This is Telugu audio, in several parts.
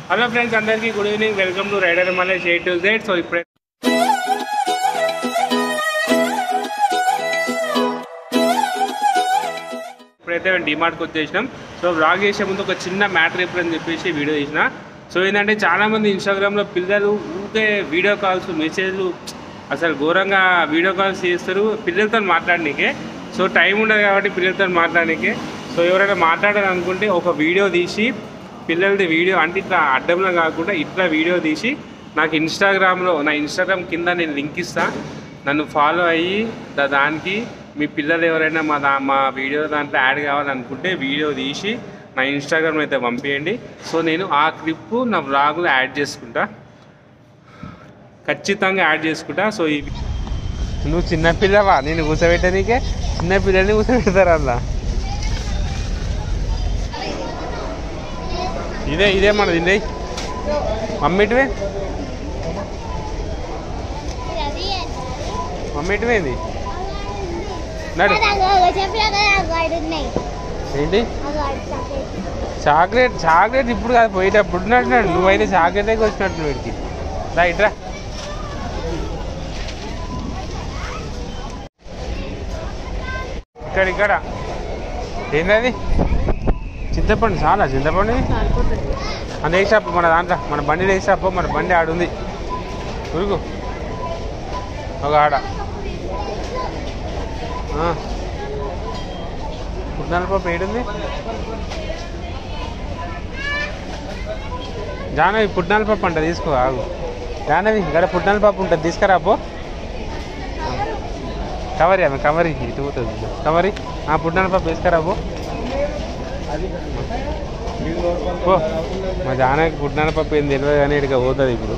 హలో ఫ్రెండ్స్ అందరికీ good evening welcome to Rider Malesh A to Z so ఇప్పుడే ఇప్పుడైతే మేము డిమార్ట్కి వచ్చేసినాం సో వ్లాగ్ చేసే ముందు ఒక చిన్న మ్యాటర్ ఎప్పుడని చెప్పేసి వీడియో తీసిన సో ఏంటంటే చాలామంది ఇన్స్టాగ్రామ్లో పిల్లలు ఊరికే వీడియో కాల్స్ మెసేజ్లు అసలు ఘోరంగా వీడియో కాల్స్ చేస్తారు పిల్లలతో మాట్లాడనీకే సో టైం ఉండదు కాబట్టి పిల్లలతో మాట్లాడనీకే సో ఎవరైనా మాట్లాడాలనుకుంటే ఒక వీడియో తీసి పిల్లలది వీడియో అంటే ఇట్లా అడ్డంలో కాకుండా ఇట్లా వీడియో తీసి నాకు ఇన్స్టాగ్రామ్లో నా ఇన్స్టాగ్రామ్ కింద నేను లింక్ ఇస్తా నన్ను ఫాలో అయ్యి దా- దానికి మీ పిల్లలు ఎవరైనా మా దా మా వీడియో దాంట్లో యాడ్ కావాలనుకుంటే వీడియో తీసి నా ఇన్స్టాగ్రామ్ అయితే పంపించండి సో నేను ఆ క్లిప్ నా వ్లాగ్లో యాడ్ చేసుకుంటా ఖచ్చితంగా యాడ్ చేసుకుంటా సో ఈ నువ్వు చిన్నపిల్లవా నేను కూర్చోబెట్టడానికే చిన్నపిల్లల్ని కూర్చోబెడతారు అలా ఇదే ఇదే మనది ఇదే మమ్మీటివే మమ్మీటివేంది నడు ఏంటి చాక్లెట్ చాక్లెట్ ఇప్పుడు కాదు పోయేటప్పుడు ఉన్నట్టున్నాడు నువ్వైతే చాక్లెట్ దగ్గర వచ్చినట్టు వీడికి రా ఇట్రా ఇక్కడ ఇక్కడ ఏంటది చింతపండు చాలా చింతపండు ఇది? మన వేసాపు మన దాంట్లో మన బండి వేసాపు మన బండి ఆడుంది ఉరుకు ఒక ఆడ పుట్నాల పప్పు ఏడుంది జానవి పుట్నాల పప్పు అంట తీసుకో ఆగు జానవి ఇక్కడ పుట్నాల పప్పు ఉంటుంది తీసుకురా పో కవరి ఆమె కవరి ఇటు పోతుంది కవరి ఆ పుట్నాల పప్పు తీసుకురా పో పో మా జానకి పుట్నాల పప్పు ఏం తెలియదు కానీ ఇక్కడికి పోతుంది ఇప్పుడు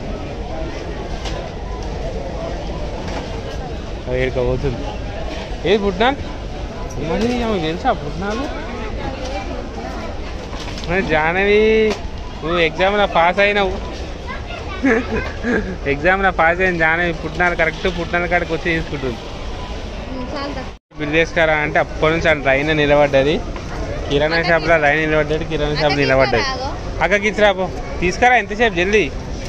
ఇక్కడికి పోతుంది ఏది పుట్నాలు మరి ఆమెకు తెలుసా పుట్నాలు మరి జానవి నువ్వు ఎగ్జామ్లో పాస్ అయినావు ఎగ్జామ్లో పాస్ అయిన జానవి పుట్నాలు కరెక్ట్ పుట్నాల కాడికి వచ్చి తీసుకుంటుంది బిల్ చేసుకురా అంటే అప్పటి నుంచి ఆ లైన్ నిలబడ్డది కిరాణా షాప్లో లైన్ నిలబడ్డది కిరాణా షాప్ నిలబడ్డది అక్కకి ఇచ్చిరాపో తీసుకురా ఎంతసేపు జల్దీ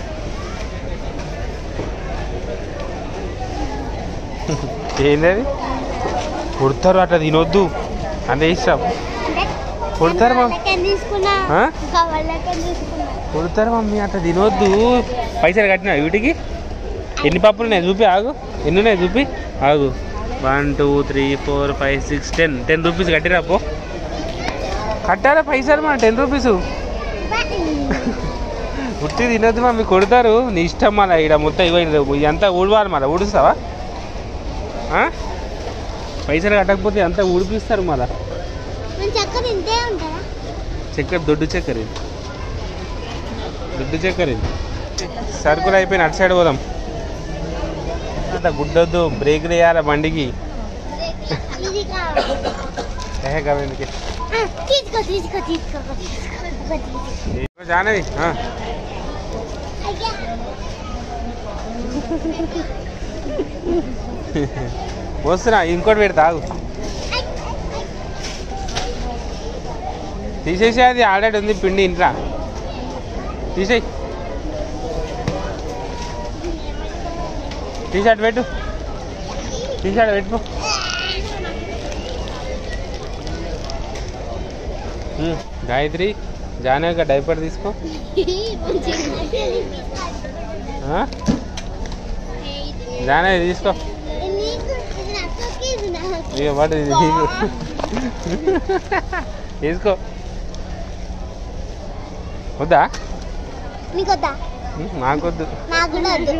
ఏంది అది కొడతారు అట్లా తినొద్దు అంతే ఇష్టం కొడతారు మా తీసుకున్నా ఆ? ఇంకా వాళ్ళకే తీసుకున్నా కొడతారు మమ్మీ అట్లా తినొద్దు పైసలు కట్టినా వీటికి ఎన్ని పప్పులు ఉన్నాయి చూపి ఆగు ఎన్ని ఉన్నాయి చూపి ఆగు one two three four five six ten ten rupees కట్టిరా పో కట్టారా పైసలు మా టెన్ రూపీస్ ఉట్టి తినొద్దు మమ్మీ కొడతారు నీ ఇష్టం మళ్ళీ ఇక్కడ మొత్తం ఇవ్వ ఇదంతా ఊడవాలి మళ్ళీ ఊడుస్తావా ఆ? పైసలు కట్టకపోతే అంతా ఊడిపిస్తారు మళ్ళా నేను చక్కర ఇంతే ఉంటారా చక్కెర దొడ్డు చక్కెర ఇది దొడ్డు చక్కెర ఇది సరుకులు అయిపోయిన అటు సైడ్ పోదాం అంత గుడ్డొద్దు బ్రేక్ వేయాలి బండికి ఇది కావాలి ఏహే గవేందుకే ఆ, తీసుకో తీసుకో తీసుకో తీసుకో తీసుకో జానవి ఆ. అయ్యా వస్తున్నా ఇంకోటి పెడతా ఆగు తీసేసి అది ఆల్రెడీ ఉంది పిండి ఇంట్రా తీసేయి టీషర్ట్ పెట్టు టీషర్ట్ పెట్టు ఉమ్, గాయత్రి జానవి డైపర్ తీసుకో ఆ? జానవి తీసుకో నీకు ఇది అక్కకి ఇది నాకు ఇక పడు ఇది నీకు తీసుకో వద్దా నీకు వద్దా ఉమ్, నాకొద్దు నాకు కూడా వద్దు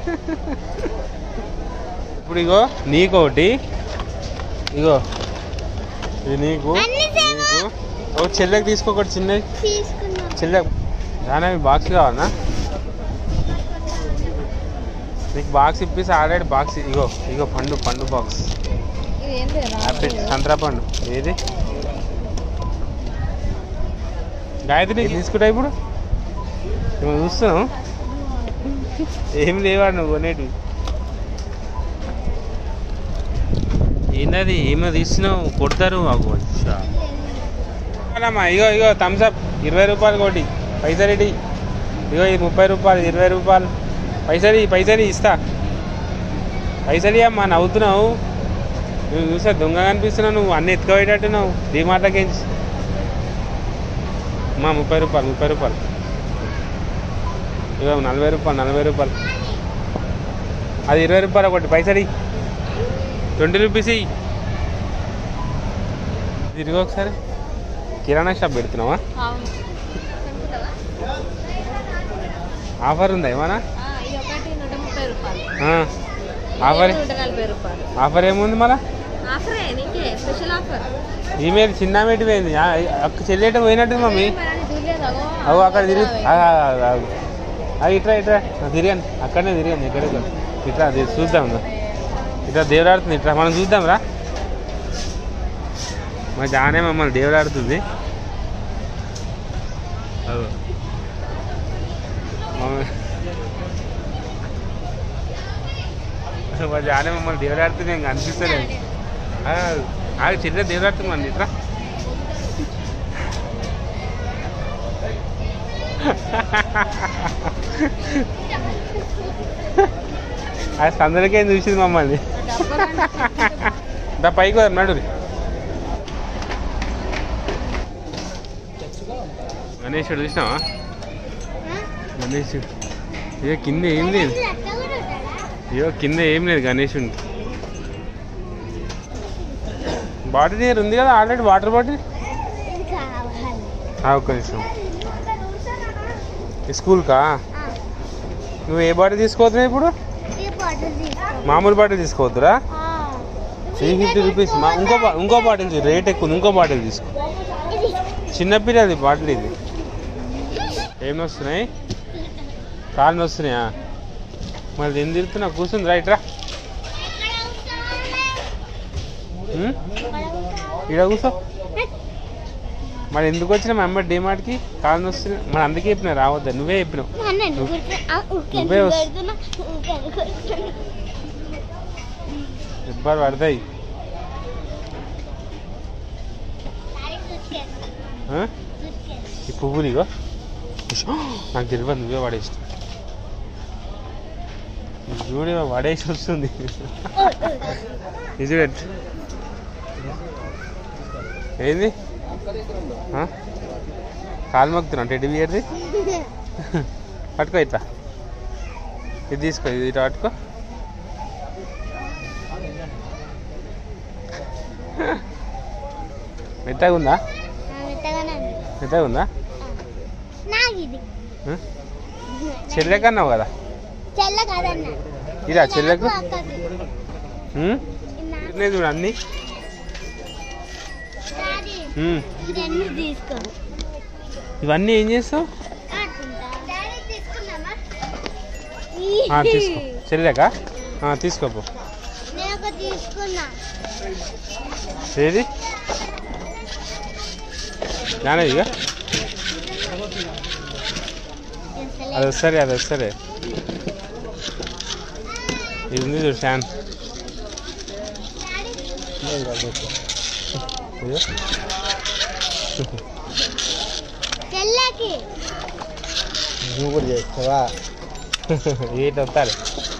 ఇప్పుడు ఇగో నీకోటి ఇగో ఇది నీకు అన్ని సేవ నీకు ఒక చెల్లెకి తీసుకో ఒకటి చిన్నది తీసుకున్నా చెల్లె జానవి బాక్స్ కావాలనా నీకు బాక్స్ ఇప్పిస్తే ఆల్రెడీ బాక్స్ ఇగో ఇగో పండు పండు బాక్స్ యాపిల్ సంతరా పండు ఏది గాయత్రి తీసుకుంటా ఇప్పుడు నువ్వు చూస్తున్నావు ఏం లేవా నువ్వు కొనేటివి ఏంటది ఏమో తీస్తున్నావు కొడతారు మాకు అచ్చా. అమ్మా ఇగో ఇగో థమ్స్అప్ ఇరవై రూపాయలు కోటి పైసలు రెడీ ఇగో ఇది ముప్పై రూపాయలు ఇది ఇరవై రూపాయలు పైసలు ఇయ్యి, పైసలు ఇయ్యి, ఇస్తా పైసలు అమ్మా నవ్వుతున్నావు నువ్వు చూసా దొంగ కనిపిస్తున్నావు నువ్వు అన్ని ఎత్తుకోబెట్టట్టున్నావు డిమార్ట్లకించి మా ముప్పై రూపాయలు ముప్పై రూపాయలు ఇగో నలభై రూపాయలు నలభై రూపాయలు అది ఇరవై రూపాయలు ఒకటి పైసలు ఇయ్యి. ట్వంటీ రూపీస్ ఇయ్యి. తిరిగి ఒకసారి కిరాణా షాప్ పెడుతున్నావా అవును కనుక్కుంటావా? ఆఫర్ ఉందా ఏమన్నా ఆ, ఇది ఒకటి నూట ముప్పై రూపాయలు ఆ, ఆఫర్ ఇది నూట నలభై రూపాయలు ఆఫర్ ఏముంది మళ్ళా ఆఫరే నీకే స్పెషల్ ఆఫర్ ఈమెయిల్ చిన్న మెట్టి పోయింది ఆ, అక్క చెల్లెట పోయినట్టు మమ్మీ మరి అని చూడలేదు అవు అక్కడ తిరిగి అది ఇట్రా ఇట్రా ఆ, తిరిగాను అక్కడనే తిరిగాను ఎక్కడికి ఇట్లా అది చూద్దాం రా. ఇట్లా దేవుడాడుతుంది ఇట్లా మనం చూద్దాం రా మా జానే మమ్మల్ని దేవుడాడుతుంది అవు. మమ్మల్ని- మా జానే మమ్మల్ని దేవుడాడుతుంది ఇంకా అనిపిస్తలేదు ఆ చిన్న దేవుడాడుతుంది మన ఇట్లా అది సందరికే చూసింది మమ్మల్ని దా పైకి వద్దాం నడు గణేశుడు చూసినావా గణేశుడు ఇక కింద ఏం లేదు అట్లా కూడా ఉంటాడా అయ్యో కింద ఏం లేదు గణేశుడికి బాటిల్ నీరు ఉంది కదా ఆల్రెడీ వాటర్ బాటిల్ ఇది కావాలి ఆ, ఒక్క నిమిషం ఈ స్కూల్కా నువ్వు ఏ బాటిల్ తీసుకోవద్దు ఇప్పుడు ఈ బాటిల్ తీసుకో మామూలు బాటిల్ తీసుకోవద్దురా త్రీ ఫిఫ్టీ రూపీస్ మా ఇంకో బా- ఇంకో బాటిల్ తీ- రేట్ ఎక్కువ ఉంది. ఇంకో బాటిల్ తీసుకో ఇది చిన్నపిల్లది బాటిల్ ఇది ఏం వస్తున్నాయి కాళ్ళు వస్తున్నాయా మళ్ళీ ఏం తిరుగుతున్నా కూర్చుంది రైట్ రా ఉం? ఈడ కూర్చో మరి ఎందుకు వచ్చినా మా అమ్మ డిమార్ట్కి కాళ్ళు వస్తున్నాయి మరి అందుకే చెప్పిన రావద్దా నువ్వే చెప్పినావు అన్న నువ్వు ఊరికే- ఆ, ఊరికే నువ్వే వస్తు- పెడుతున్నా, ఊరికే పెడుతున్నా. ఇబ్బంది పడతాయి డాడీ ఊరికే, ఆ? ఊరికే. ఈ పువ్వులు ఇగో నాకు తెలియదు నువ్వే పడేసి చూడే పడేసి వస్తుంది ఇది పెట్టు ఏంది ఆ? కాలు మొక్కుతున్నా టెడ్డి బియర్ది పట్టుకో ఇట్లా ఇది తీసుకో ఇది ఇట్లా పట్టుకో మెత్తగా ఉందా ఆ, మెత్తగానే ఉంది. మెత్తగా ఉందా నాకు ఇది ఆ? చెల్లెకన్నావు కదా చెల్ల కాదన్న ఇదా చెల్లెకు నాకు అక్కకి. ఉం? ఇది నాకు. ఉన్నాయి చూడు అన్నీ డాడీ ఉం. ఈ రెండు తీసుకో ఇవన్నీ ఏం చేస్తావు ఆడుకుంటా. డాడీ తీసుకుందామా ఆ, తీసుకో చెల్లెక ఆ, తీసుకోపో నేను ఒక తీసుకున్నా ఏది జ్ఞానదిగా అది వస్తుంది అది వస్తుంది ఇది ఉంది చూడు ఫ్యాన్ ఇదిగో. చెల్లకి నువ్వు కూడా చేస్తావా ఏంటి వస్తారు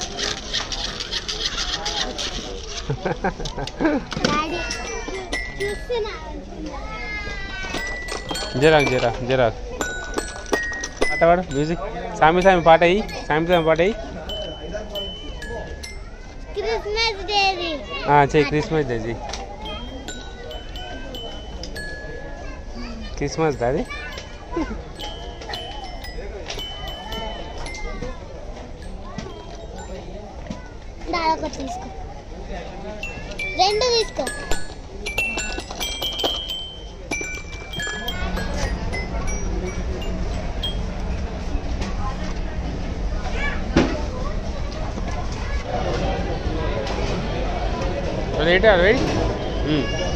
డాడీ చూస్తున్నా జరాక్ జరా జరాక్ పాట పాడు మ్యూజిక్ సామి సామి పాట అయ్యి సామి సామి పాట అయ్యి క్రిస్మస్ డేది చెయ్యి క్రిస్మస్ డే చెయ్యి క్రిస్మస్ దా అది డాడీ ఒకటి తీసుకో రెండు తీసుకో రేట్ అది